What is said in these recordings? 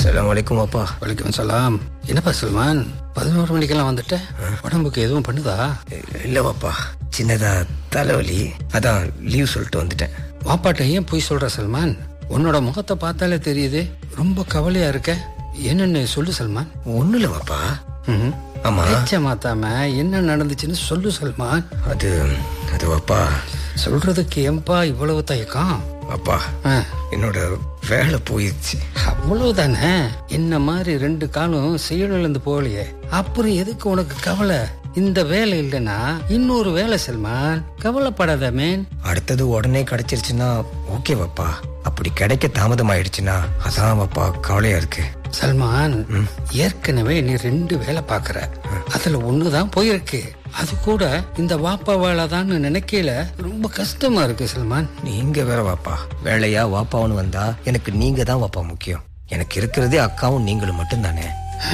அஸ்ஸலாமு அலைக்கும் அப்பா வலைக்கம் சலாம் என்னப்பா சல்மான் பதினோரு மணிக்கெல்லாம் வந்துட்ட உடம்புக்கு எதுவும் பண்ணுதா இல்ல பாப்பா சின்னதா தலைவலி அதான் லீவ் சொல்லிட்டு வந்துட்டேன் வாப்பாட்ட ஏன் போய் சொல்ற சல்மான் உன்னோட முகத்தை பார்த்தாலே தெரியுது ரொம்ப கவலையா இருக்க என்னன்னு சொல்லு சல்மான் ஒண்ணும் இல்ல பாப்பா ம்ஹும். ஆமா பேச்ச மாத்தாம என்ன நடந்துச்சுன்னு சொல்லு சல்மான் அது அது பாப்பா சொல்றதுக்கு ஏன்பா இவ்வளவு தயக்கம் அப்பா ஆ, என்னோட வேலை போயிடுச்சு அவ்வளவுதானே என்ன மாதிரி ரெண்டு காலும் செயலிழந்து போகலையே அப்புறம் எதுக்கு உனக்கு கவலை இந்த வேலை இல்லைன்னா இன்னொரு வேலை சல்மான் கவலைப்படாத மேன் அடுத்தது உடனே கிடைச்சிருச்சுன்னா ஓகே பாப்பா அப்படி கிடைக்க தாமதம் ஆயிடுச்சுன்னா அதான் பாப்பா கவலையா இருக்கு சல்மான் ஏற்கனவே நீ ரெண்டு வேலை பாக்குற அதுல ஒண்ணுதான் போயிருக்கு அது கூட இந்த வாப்பா வேலை தான் நினைக்கல ரொம்ப கஷ்டமா இருக்கு சல்மான் நீங்க வேற வாப்பா வேலையா வாப்பாவுன்னு வந்தா எனக்கு நீங்க தான் வாப்பா முக்கியம் எனக்கு இருக்கிறதே அக்காவும் நீங்களும் மட்டும்தானே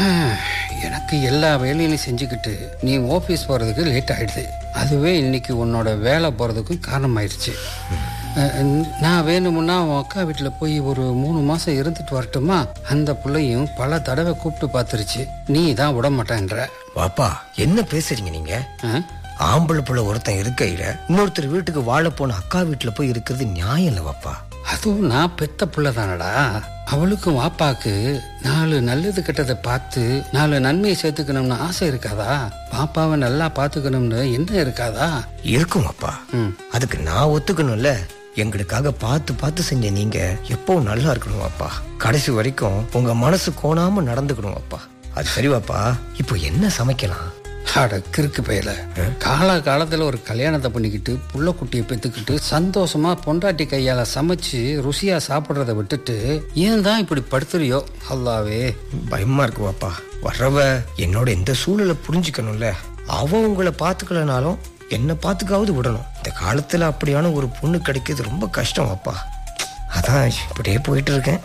எனக்கு எல்லா வேலையிலும் செஞ்சுக்கிட்டு நீ ஆபீஸ் போறதுக்கு லேட் ஆயிடுது அதுவே இன்னைக்கு உன்னோட வேலை போறதுக்கும் காரணமாயிருச்சு அஹ், நான் வேணுமுன்னா உன் அக்கா வீட்டில் போய் ஒரு மூணு மாசம் இருந்துட்டு வரட்டுமா அந்த பிள்ளையும் பல தடவை கூப்பிட்டு பார்த்துருச்சு நீ தான் விட மாட்டேன்ற வாப்பா என்ன பேசுறீங்க நீங்க அஹ், ஆம்பளை புள்ள ஒருத்தன் இருக்கையில இன்னொருத்தர் வீட்டுக்கு வாழ போன அக்கா வீட்டுல போய் இருக்கிறது நியாயம் இல்ல வாப்பா அதுவும் நான் பெத்த பிள்ளை தானடா அவளுக்கும் வாப்பாக்கு நாலு நல்லது கெட்டதை பார்த்து நாலு நன்மையை சேர்த்துக்கணும்னு ஆசை இருக்காதா பாப்பாவை நல்லா பார்த்துக்கணும்னு என்ன இருக்காதா இருக்கும் அப்பா ம். அதுக்கு நான் ஒத்துக்கணும்ல எங்களுக்காக பார்த்து பார்த்து செஞ்ச நீங்க எப்பவும் நல்லா இருக்கணும் அப்பா கடைசி வரைக்கும் உங்க மனசு கோணாம நடந்துக்கணும் அப்பா அது சரி வாப்பா இப்போ என்ன சமைக்கலாம் அட கிறுக்கு பயல காலா காலத்துல ஒரு கல்யாணத்தை பண்ணிக்கிட்டு புள்ள குட்டியை பெத்துக்கிட்டு சந்தோஷமா பொண்டாட்டி கையால சமைச்சு ருசியா சாப்பிடுறத விட்டுட்டு ஏன் தான் இப்படி படுத்துறியோ அல்லாவே பயமா இருக்கு வாப்பா வர்றவ என்னோட இந்த சூழலை புரிஞ்சுக்கணும்ல அவ உங்களை பாத்துக்கலனாலும் என்ன பாத்துக்காவது விடணும் இந்த காலத்துல அப்படியான ஒரு பொண்ணு கிடைக்கிறது ரொம்ப கஷ்டம் வாப்பா அதான் இப்படியே போயிட்டு இருக்கேன்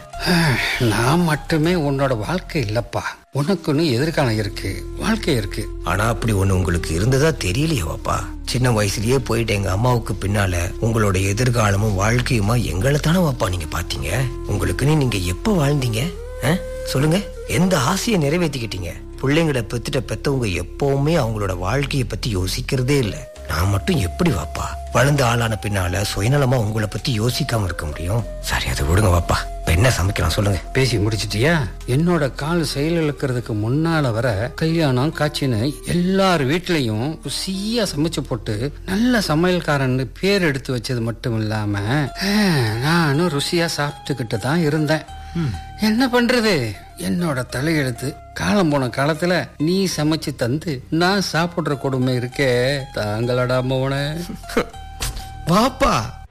நான் மட்டுமே உன்னோட வாழ்க்கை இல்லப்பா உனக்குன்னு எதிர்காலம் இருக்கு வாழ்க்கை இருக்கு ஆனா அப்படி ஒண்ணு உங்களுக்கு இருந்ததா தெரியலையே வாப்பா சின்ன வயசுலயே போயிட்டு எங்க அம்மாவுக்கு பின்னால உங்களோட எதிர்காலமும் வாழ்க்கையுமா எங்களை தானே வாப்பா நீங்க பாத்தீங்க உங்களுக்குன்னு நீங்க எப்ப வாழ்ந்தீங்க ஆ? சொல்லுங்க எந்த ஆசையை நிறைவேற்றிக்கிட்டீங்க பிள்ளைங்களை பெத்துட்ட பெத்தவங்க எப்பவுமே அவங்களோட வாழ்க்கையை பத்தி யோசிக்கிறதே இல்ல நான் மட்டும் எப்படி வாப்பா வளர்ந்த ஆளான பின்னால சுயநலமா உங்களை பத்தி யோசிக்காம இருக்க முடியும் சரி அதை விடுங்க வாப்பா இப்ப என்ன சமைக்கலாம் சொல்லுங்க பேசி முடிச்சிட்டியா என்னோட கால் செயலிழக்கிறதுக்கு முன்னால வர கல்யாணம் காட்சின்னு எல்லார் வீட்லயும் ருசியா சமைச்சு போட்டு நல்ல சமையல்காரன்னு பேர் எடுத்து வச்சது மட்டும் இல்லாம ஆஹ், நானும் ருசியா சாப்பிட்டுக்கிட்டு தான் இருந்தேன் என்ன பண்றது என்னோட தலையெழுத்து காலம் போன காலத்துல நீ சமைச்சு தந்து நான் சாப்பிடுற கொடுமை இருக்கே தாங்களடா மோன வாப்பா